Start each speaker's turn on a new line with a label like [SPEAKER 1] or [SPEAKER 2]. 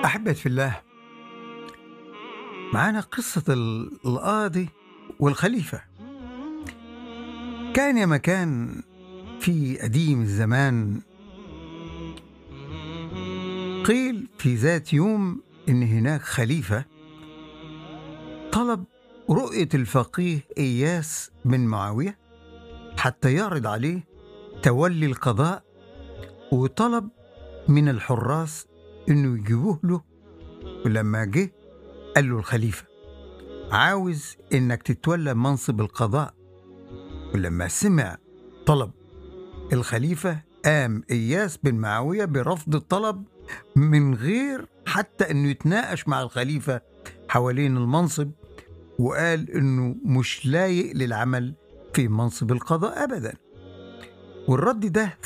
[SPEAKER 1] أحبت في الله معانا قصة ال- القاضي والخليفة كان يا مكان في قديم الزمان قيل في ذات يوم إن هناك خليفة طلب رؤية الفقيه إياس بن معاوية حتى يعرض عليه تولي القضاء وطلب من الحراس إنه يجيبوه له ولما جه قال له الخليفة عاوز إنك تتولى منصب القضاء ولما سمع طلب الخليفة قام إياس بن معاوية برفض الطلب من غير حتى إنه يتناقش مع الخليفة حوالين المنصب وقال إنه مش لايق للعمل في منصب القضاء أبدا والرد ده